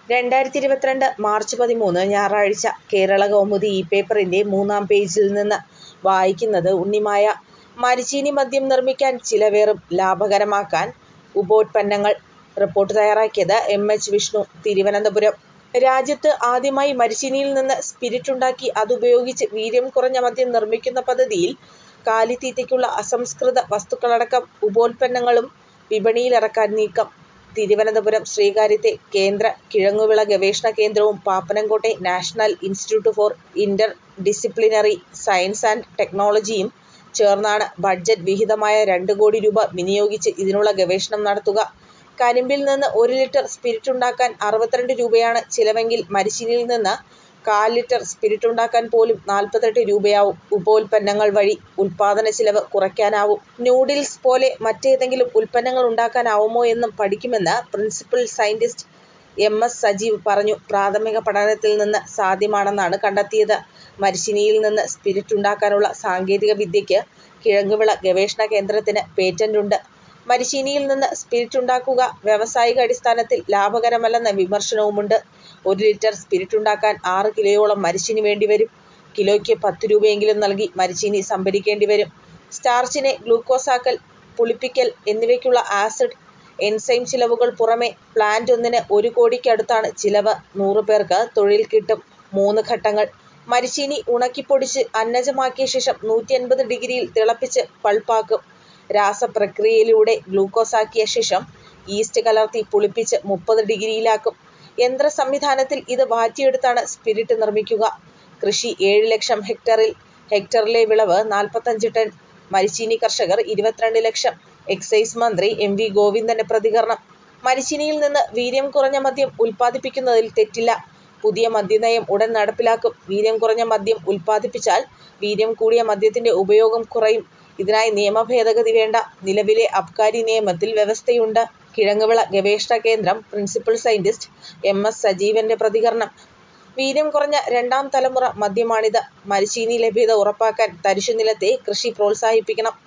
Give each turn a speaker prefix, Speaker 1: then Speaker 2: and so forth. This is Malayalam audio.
Speaker 1: രണ്ടായിരത്തി ഇരുപത്തിരണ്ട് മാർച്ച് പതിമൂന്ന് ഞായറാഴ്ച കേരളകൗമുദി ഈ പേപ്പറിൻ്റെ മൂന്നാം പേജിൽ നിന്ന് വായിക്കുന്നത് ഉണ്ണിമായ. മരിച്ചീനി മദ്യം നിർമ്മിക്കാൻ ചിലവേറും ലാഭകരമാക്കാൻ ഉപോൽപ്പന്നങ്ങൾ. റിപ്പോർട്ട് തയ്യാറാക്കിയത് എം. എച്ച്. വിഷ്ണു. തിരുവനന്തപുരം രാജ്യത്ത് ആദ്യമായി മരിച്ചീനിയിൽ നിന്ന് സ്പിരിറ്റുണ്ടാക്കി അതുപയോഗിച്ച് വീര്യം കുറഞ്ഞ മദ്യം നിർമ്മിക്കുന്ന പദ്ധതിയിൽ കാലിത്തീറ്റയ്ക്കുള്ള അസംസ്കൃത വസ്തുക്കളടക്കം ഉപോൽപ്പന്നങ്ങളും വിപണിയിലിറക്കാൻ നീക്കം. തിരുവനന്തപുരം ശ്രീകാര്യത്തെ കേന്ദ്ര കിഴങ്ങുവിള ഗവേഷണ കേന്ദ്രവും പാപ്പനംകോട്ടെ national institute for inter disciplinary science and ടെക്നോളജിയും ചേർന്നാണ് ബഡ്ജറ്റ് വിഹിതമായ രണ്ട് കോടി രൂപ വിനിയോഗിച്ച് ഇതിനുള്ള ഗവേഷണം നടത്തുക. കരിമ്പിൽ നിന്ന് ഒരു ലിറ്റർ സ്പിരിറ്റുണ്ടാക്കാൻ അറുപത്തിരണ്ട് രൂപയാണ് ചിലവെങ്കിൽ മരിച്ചീനിയിൽ നിന്ന് കാൽ ലിറ്റർ സ്പിരിറ്റുണ്ടാക്കാൻ പോലും നാൽപ്പത്തെട്ട് രൂപയാവും. ഉപോൽപ്പന്നങ്ങൾ വഴി ഉൽപ്പാദനച്ചെലവ് കുറയ്ക്കാനാവും. നൂഡിൽസ് പോലെ മറ്റേതെങ്കിലും ഉൽപ്പന്നങ്ങൾ ഉണ്ടാക്കാനാവുമോ എന്നും പഠിക്കുമെന്ന് principal scientist M. S. Sajeev പറഞ്ഞു. പ്രാഥമിക പഠനത്തിൽ നിന്ന് സാധ്യമാണെന്നാണ് കണ്ടെത്തിയത്. മരിച്ചീനിയിൽ നിന്ന് സ്പിരിറ്റുണ്ടാക്കാനുള്ള സാങ്കേതിക വിദ്യയ്ക്ക് കിഴങ്ങുവിള ഗവേഷണ കേന്ദ്രത്തിന് പേറ്റന്റുണ്ട്. മരിച്ചീനിയിൽ നിന്ന് സ്പിരിറ്റുണ്ടാക്കുക വ്യാവസായികാടിസ്ഥാനത്തിൽ ലാഭകരമല്ലെന്ന വിമർശനവുമുണ്ട്. ഒരു ലിറ്റർ സ്പിരിറ്റുണ്ടാക്കാൻ ആറ് കിലോയോളം മരിച്ചീനി വേണ്ടിവരും. കിലോയ്ക്ക് പത്ത് രൂപയെങ്കിലും നൽകി മരിച്ചീനി സംഭരിക്കേണ്ടിവരും. സ്റ്റാർച്ചിനെ ഗ്ലൂക്കോസാക്കൽ, പുളിപ്പിക്കൽ എന്നിവയ്ക്കുള്ള ആസിഡ്, എൻസൈം ചിലവുകൾ പുറമേ പ്ലാന്റൊന്നിന് ഒരു കോടിക്കടുത്താണ് ചിലവ്. നൂറ് പേർക്ക് തൊഴിൽ കിട്ടും. മൂന്ന് ഘട്ടങ്ങൾ. മരിച്ചീനി ഉണക്കിപ്പൊടിച്ച് അന്നജമാക്കിയ ശേഷം നൂറ്റിയൻപത് ഡിഗ്രിയിൽ തിളപ്പിച്ച് പൾപ്പാക്കും. രാസപ്രക്രിയയിലൂടെ ഗ്ലൂക്കോസാക്കിയ ശേഷം യീസ്റ്റ് കലർത്തി പുളിപ്പിച്ച് മുപ്പത് ഡിഗ്രിയിലാക്കും. യന്ത്രസംവിധാനത്തിൽ ഇത് വാറ്റിയെടുത്താണ് സ്പിരിറ്റ് നിർമ്മിക്കുക. കൃഷി ഏഴ് ലക്ഷം ഹെക്ടറിൽ ഹെക്ടറിലെ വിളവ് നാൽപ്പത്തഞ്ച് ടൺ. മരിച്ചീനി കർഷകർ ഇരുപത്തിരണ്ട് ലക്ഷം. എക്സൈസ് മന്ത്രി എം. വി. ഗോവിന്ദന്റെ പ്രതികരണം മരിച്ചീനിയിൽ നിന്ന് വീര്യം കുറഞ്ഞ മദ്യം ഉൽപ്പാദിപ്പിക്കുന്നതിൽ തെറ്റില്ല. പുതിയ മദ്യനയം ഉടൻ നടപ്പിലാക്കും. വീര്യം കുറഞ്ഞ മദ്യം ഉൽപ്പാദിപ്പിച്ചാൽ വീര്യം കൂടിയ മദ്യത്തിന്റെ ഉപയോഗം കുറയും. ഇതിനായി നിയമഭേദഗതി വേണ്ട. നിലവിലെ അബ്കാരി നിയമത്തിൽ വ്യവസ്ഥയുണ്ട്. കിഴങ്ങുവിള ഗവേഷണ കേന്ദ്രം പ്രിൻസിപ്പൽ സയന്റിസ്റ്റ് എം. എസ്. സജീവന്റെ പ്രതികരണം വീര്യം കുറഞ്ഞ രണ്ടാം തലമുറ മദ്യമാണിത്. മരിച്ചീനി ലഭ്യത ഉറപ്പാക്കാൻ തരിശുനിലത്തെ കൃഷി പ്രോത്സാഹിപ്പിക്കണം.